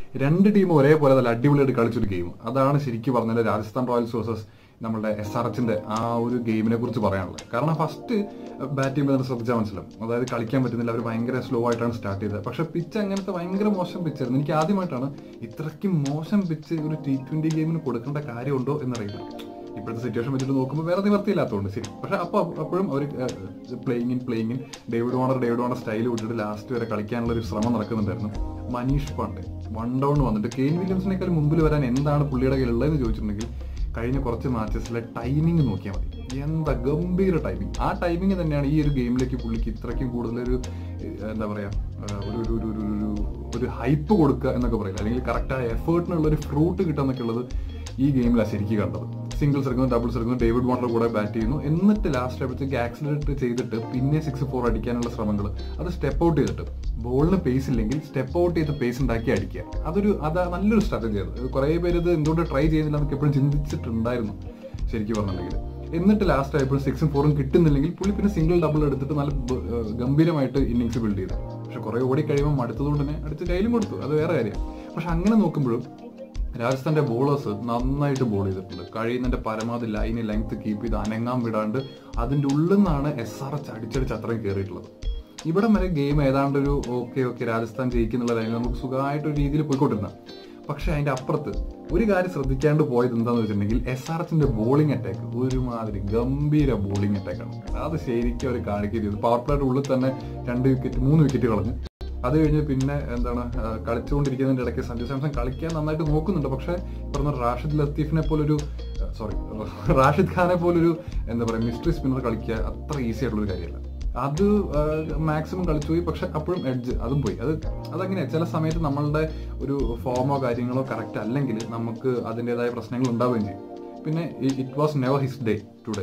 രണ്ട് ടീം ഒരേപോലെ നല്ല അടിപൊളിയായിട്ട് കളിച്ചൊരു ഗെയിം അതാണ് ശരിക്കും പറഞ്ഞാൽ രാജസ്ഥാൻ റോയൽസ് വേഴ്സസ് നമ്മുടെ എസ് ആർ എച്ചിന്റെ ആ ഒരു ഗെയിമിനെ കുറിച്ച് പറയാനുള്ളത് കാരണം ഫസ്റ്റ് ബാറ്റ് ചെയ്യുമ്പോൾ തന്നെ ശ്രദ്ധിച്ചാൽ മനസ്സിലാവും അതായത് കളിക്കാൻ പറ്റുന്നില്ല അവർ ഭയങ്കര സ്ലോ ആയിട്ടാണ് സ്റ്റാർട്ട് ചെയ്തത് പക്ഷെ പിച്ച് അങ്ങനത്തെ ഭയങ്കര മോശം പിച്ചായിരുന്നു എനിക്ക് ആദ്യമായിട്ടാണ് ഇത്രയ്ക്കും മോശം പിച്ച് ഒരു ടി ട്വന്റി ഗെയിമിന് കൊടുക്കേണ്ട കാര്യമുണ്ടോ എന്നറിയില്ല ഇപ്പോഴത്തെ സിറ്റുവേഷൻ വെച്ചിട്ട് നോക്കുമ്പോൾ വേറെ നിവർത്തിയില്ലാത്തതുകൊണ്ട് ശരി പക്ഷെ അപ്പോൾ അപ്പോഴും അവർ playing in playing in David Warner David Warner style വിട്ടിട്ട് ലാസ്റ്റ് വരെ കളിക്കാനുള്ള ഒരു ശ്രമം നടക്കുന്നുണ്ടായിരുന്നു മനീഷ് പാണ്ഡെ വൺ ഡൗൺ വന്നിട്ട് കെയിൻ വില്യംസിനേക്കാൾ മുമ്പിൽ വരാൻ എന്താണ് പുള്ളിയുടെ കയ്യിലുള്ളതെന്ന് ചോദിച്ചിട്ടുണ്ടെങ്കിൽ കഴിഞ്ഞ കുറച്ച് മാച്ചസിലെ ടൈമിംഗ് നോക്കിയാൽ മതി എന്താ ഗംഭീര ടൈമിംഗ് ആ ടൈമിംഗ് തന്നെയാണ് ഈ ഒരു ഗെയിമിലേക്ക് പുള്ളിക്ക് ഇത്രയ്ക്കും കൂടുതലൊരു ഏഹ്, എന്താ പറയാ ഏഹ്, ഒരു ഒരു ഒരു ഒരു ഒരു ഒരു ഹൈപ്പ് കൊടുക്കുക എന്നൊക്കെ പറയില്ല അല്ലെങ്കിൽ കറക്റ്റായ എഫേർട്ടിനുള്ള ഒരു ഫ്രൂട്ട് കിട്ടുക എന്നൊക്കെ ഉള്ളത് ഈ ഗെയിമിലാണ് ശരിക്കും കണ്ടത് സിംഗിൾസ് എടുക്കുന്നു ഡബിൾസ് എടുക്കുന്നു ഡേവിഡ് വാണ്ടർ കൂടെ ബാറ്റ് ചെയ്യുന്നു എന്നിട്ട് ലാസ്റ്റ് ആയപ്പോഴത്തേക്ക് ആക്സിഡന്റ് ചെയ്തിട്ട് പിന്നെ സിക്സ് ഫോർ അടിക്കാനുള്ള ശ്രമങ്ങൾ അത് സ്റ്റെപ്പ് ഔട്ട് ചെയ്തിട്ട് ബോളിന് പേസ് ഇല്ലെങ്കിൽ സ്റ്റെപ്പ് ഔട്ട് ചെയ്ത് പേസ് ഉണ്ടാക്കി അടിക്കുക അതൊരു അത് നല്ലൊരു സ്ട്രാറ്റജി അത് കുറേ പേര് ഇത് എന്തുകൊണ്ട് ട്രൈ ചെയ്യുന്നില്ല എന്നൊക്കെ എപ്പോഴും ചിന്തിച്ചിട്ടുണ്ടായിരുന്നു ശരിക്കും പറഞ്ഞിട്ടുണ്ടെങ്കിൽ എന്നിട്ട് ലാസ്റ്റ് ആയപ്പോൾ സിക്സും ഫോറും കിട്ടുന്നില്ലെങ്കിൽ പുള്ളി പിന്നെ സിംഗിൾ ഡബിൾ എടുത്തിട്ട് നല്ല ബ- ഏഹ് ഗംഭീരമായിട്ട് ഇന്നിങ്സ് ബിൽഡ് ചെയ്തു പക്ഷെ കുറെ ഓടി കഴിയുമ്പോൾ മടുത്തതുകൊണ്ട് തന്നെ അടിച്ച് കയ്യിലും കൊടുത്തു അത് വേറെ കാര്യം പക്ഷെ അങ്ങനെ നോക്കുമ്പോഴും രാജസ്ഥാന്റെ ബോളേഴ്സ് നന്നായിട്ട് ബോൾ ചെയ്തിട്ടുണ്ട് കഴിയുന്നതിന്റെ പരമാവധി ലൈന് ലെങ്ത് കീപ്പ് ചെയ്ത് അനങ്ങാൻ വിടാണ്ട് അതിന്റെ ഉള്ളിൽ നിന്നാണ് എസ് ആർ എച്ച് അടിച്ചടിച്ച് അത്രയും കയറിയിട്ടുള്ളത് ഇവിടം വരെ ഗെയിം ഏതാണ്ട് ഒരു ഓക്കെ ഓക്കെ രാജസ്ഥാൻ ജയിക്കുന്നുള്ള ലൈനിൽ നമുക്ക് സുഖമായിട്ട് ഒരു രീതിയിൽ പോയിക്കൊണ്ടിരുന്ന പക്ഷെ അതിന്റെ അപ്പുറത്ത് ഒരു കാര്യം ശ്രദ്ധിക്കാണ്ട് പോയത് എന്താന്ന് വെച്ചിട്ടുണ്ടെങ്കിൽ എസ് ആർ എച്ചിന്റെ ബോളിംഗ് അറ്റാക്ക് ഒരുമാതിരി ഗംഭീര ബോളിംഗ് അറ്റാക്കാണ് അത് ശരിക്കും അവർ കാണിക്കുന്നത് പവർ പ്ലേയുടെ ഉള്ളിൽ തന്നെ രണ്ട് വിക്കറ്റ് മൂന്ന് വിക്കറ്റ് കളഞ്ഞു അത് കഴിഞ്ഞ് പിന്നെ എന്താണ് ആ, കളിച്ചുകൊണ്ടിരിക്കുന്നതിന്റെ ഇടയ്ക്ക് സഞ്ജു സാംസൺ കളിക്കാൻ നന്നായിട്ട് നോക്കുന്നുണ്ട് പക്ഷെ പറഞ്ഞ റാഷിദ് ലത്തീഫിനെ പോലൊരു സോറി റാഷിദ് ഖാനെ പോലൊരു എന്താ പറയുക മിസ്റ്ററി സ്പിന്നർ കളിക്കുക അത്ര ഈസി ആയിട്ടുള്ള ഒരു കാര്യമല്ല അത് മാക്സിമം കളിച്ചു പോയി പക്ഷെ അപ്പോഴും എഡ്ജ് അതും പോയി അത് അതങ്ങനെ ചില സമയത്ത് നമ്മളുടെ ഒരു ഫോമോ കാര്യങ്ങളോ കറക്റ്റ് അല്ലെങ്കിൽ നമുക്ക് അതിൻ്റെതായ പ്രശ്നങ്ങൾ ഉണ്ടാവുകയും ചെയ്യും പിന്നെ it was never his day today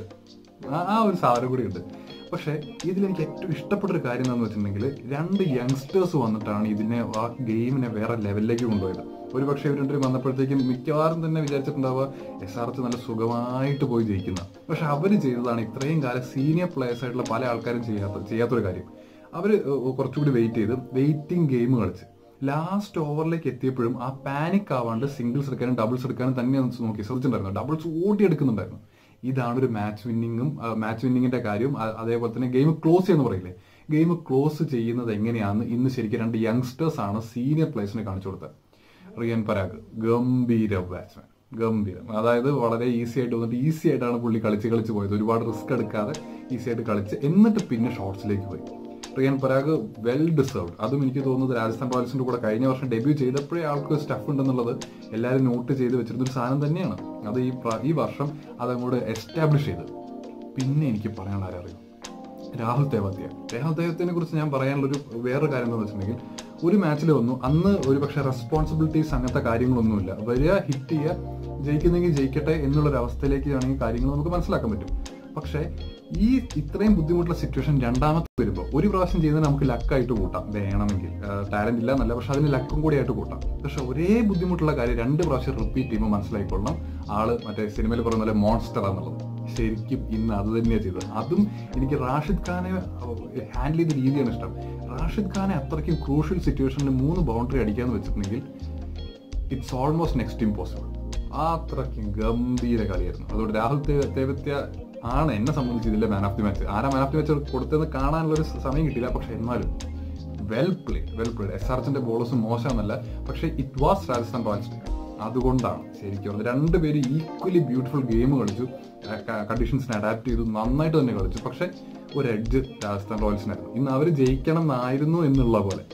ആ ഒരു സാധനം കൂടി ഉണ്ട് പക്ഷേ ഇതിൽ എനിക്ക് ഏറ്റവും ഇഷ്ടപ്പെട്ട ഒരു കാര്യം എന്താണെന്ന് വെച്ചിട്ടുണ്ടെങ്കിൽ രണ്ട് യങ്സ്റ്റേഴ്സ് വന്നിട്ടാണ് ഇതിനെ ആ ഗെയിമിനെ വേറെ ലെവലിലേക്ക് കൊണ്ടുപോയത് ഒരു പക്ഷേ ഇവർ രണ്ടുപേരും വന്നപ്പോഴത്തേക്കും മിക്കവാറും തന്നെ വിചാരിച്ചിട്ടുണ്ടാവുക എസ് ആർ എച്ച് നല്ല സുഖമായിട്ട് പോയി ജയിക്കുന്ന പക്ഷെ അവർ ചെയ്തതാണ് ഇത്രയും കാലം സീനിയർ പ്ലേയേഴ്സ് ആയിട്ടുള്ള പല ആൾക്കാരും ചെയ്യാത്ത ചെയ്യാത്തൊരു കാര്യം അവർ കുറച്ചുകൂടി വെയിറ്റ് ചെയ്ത് വെയിറ്റിംഗ് ഗെയിം കളിച്ച് ലാസ്റ്റ് ഓവറിലേക്ക് എത്തിയപ്പോഴും ആ പാനിക് ആവാണ്ട് സിംഗിൾസ് എടുക്കാനും ഡബിൾസ് എടുക്കാനും തന്നെ ഒന്ന് നോക്കി ശ്രദ്ധിച്ചിട്ടുണ്ടായിരുന്നു ഡബിൾസ് ഓടിയെടുക്കുന്നുണ്ടായിരുന്നു ഇതാണ് ഒരു മാച്ച് വിന്നിങ്ങും മാച്ച് വിന്നിങ്ങിന്റെ കാര്യവും അ- അതേപോലെ തന്നെ ഗെയിം ക്ലോസ് ചെയ്യുന്ന പറയില്ലേ ഗെയിം ക്ലോസ് ചെയ്യുന്നത് എങ്ങനെയാണെന്ന് ഇന്ന് ശരിക്കും രണ്ട് യങ്സ്റ്റേഴ്സ് ആണ് സീനിയർ പ്ലേയേഴ്സിനെ കാണിച്ചു കൊടുത്തത് റിയൻ പരാഗ് ഗംഭീര ബാറ്റ്സ്മാൻ ഗംഭീരം അതായത് വളരെ ഈസി ആയിട്ട് വന്നിട്ട് ഈസി ആയിട്ടാണ് പുള്ളി കളിച്ച് കളിച്ച് പോയത് ഒരുപാട് റിസ്ക് എടുക്കാതെ ഈസി ആയിട്ട് കളിച്ച് എന്നിട്ട് പിന്നെ ഷോർട്സിലേക്ക് പോയി റിയൻ പരാഗ് വെൽ ഡിസേർവ്ഡ് അതും എനിക്ക് തോന്നുന്നത് രാജസ്ഥാൻ റോയൽസിന്റെ കൂടെ കഴിഞ്ഞ വർഷം ഡെബ്യൂ ചെയ്തപ്പോഴേ ആൾക്ക് സ്റ്റഫ് ഉണ്ടെന്നുള്ളത് എല്ലാവരും നോട്ട് ചെയ്ത് വെച്ചിരുന്ന ഒരു സാധനം തന്നെയാണ് അത് ഈ പ്ര- ഈ വർഷം അതങ്ങോട്ട് എസ്റ്റാബ്ലിഷ് ചെയ്ത് പിന്നെ എനിക്ക് പറയാനുള്ള ആരറിയും രാഹുൽ തേവത്യ രാഹുൽ തേവത്തിനെ കുറിച്ച് ഞാൻ പറയാനുള്ള ഒരു വേറൊരു കാര്യം എന്താണെന്ന് വെച്ചിട്ടുണ്ടെങ്കിൽ ഒരു മാച്ചിൽ വന്നു അന്ന് ഒരു പക്ഷെ റെസ്പോൺസിബിലിറ്റീസ് അങ്ങനത്തെ കാര്യങ്ങളൊന്നുമില്ല വരിക ഹിറ്റ് ചെയ്യുക ജയിക്കുന്നെങ്കിൽ ജയിക്കട്ടെ എന്നുള്ളൊരു അവസ്ഥയിലേക്ക് ആണെങ്കിൽ കാര്യങ്ങൾ നമുക്ക് മനസ്സിലാക്കാൻ പറ്റും പക്ഷേ ഈ ഇത്രയും ബുദ്ധിമുട്ടുള്ള സിറ്റുവേഷൻ രണ്ടാമത്തെ വരുമ്പോൾ ഒരു പ്രാവശ്യം ചെയ്യുന്നത് നമുക്ക് ലക്കായിട്ട് കൂട്ടാം വേണമെങ്കിൽ ടാലന്റ് ഇല്ല എന്നല്ല പക്ഷെ അതിന് ലക്കും കൂടി ആയിട്ട് കൂട്ടാം പക്ഷെ ഒരേ ബുദ്ധിമുട്ടുള്ള കാര്യം രണ്ട് പ്രാവശ്യം റിപ്പീറ്റ് ചെയ്യുമ്പോൾ മനസ്സിലായിക്കൊള്ളണം ആള് മറ്റേ സിനിമയിൽ പറയുന്ന പോലെ മോൺസ്റ്റർ എന്നുള്ളത് ശരിക്കും ഇന്ന് അത് തന്നെയാണ് ചെയ്തത് അതും എനിക്ക് റാഷിദ് ഖാനെ ഹാൻഡിൽ ചെയ്ത രീതിയാണ് ഇഷ്ടം റാഷിദ് ഖാനെ അത്രയ്ക്കും ക്രൂഷ്യൽ സിറ്റുവേഷനിൽ മൂന്ന് ബൗണ്ടറി അടിക്കാന്ന് വെച്ചിട്ടുണ്ടെങ്കിൽ ഇറ്റ്സ് ഓൾമോസ്റ്റ് നെക്സ്റ്റ് ഇമ്പോസിബിൾ അത്രയ്ക്കും ഗംഭീര കളിയായിരുന്നു അതുകൊണ്ട് രാഹുൽ തേ- തേവത്യ ആണ് എന്നെ സംബന്ധിച്ച് ഇതിന്റെ മാൻ ഓഫ് ദി മാച്ച് ആരാ മാൻ ഓഫ് ദി മാച്ച് കൊടുത്തതെന്ന് കാണാനുള്ള ഒരു സമയം കിട്ടിയില്ല പക്ഷെ എന്നാലും well played well played S R എച്ചിന്റെ ബോളേഴ്സ് മോശമെന്നല്ല പക്ഷെ ഇറ്റ് വാസ് രാജസ്ഥാൻ റോയൽസ് അതുകൊണ്ടാണ് ശരിക്കും പറഞ്ഞത് രണ്ടുപേര് ഈക്വലി ബ്യൂട്ടിഫുൾ ഗെയിം കളിച്ചു കണ്ടീഷൻസിനെ അഡാപ്റ്റ് ചെയ്തു നന്നായിട്ട് തന്നെ കളിച്ചു പക്ഷെ ഒരു എഡ്ജ് രാജസ്ഥാൻ റോയൽസിനായിരുന്നു ഇന്ന് അവർ ജയിക്കണം എന്നായിരുന്നു എന്നുള്ള പോലെ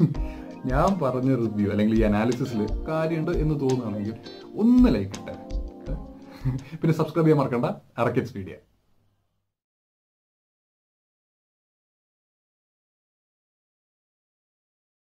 ഞാൻ പറഞ്ഞ റിവ്യൂ അല്ലെങ്കിൽ ഈ അനാലിസിസിൽ കാര്യമുണ്ട് എന്ന് തോന്നുകയാണെങ്കിൽ ഒന്ന് ലൈക്ക് ഇട്ടേ പിന്നെ സബ്സ്ക്രൈബ് ചെയ്യാൻ മറക്കണ്ട അറക്കറ്റ് മീഡിയ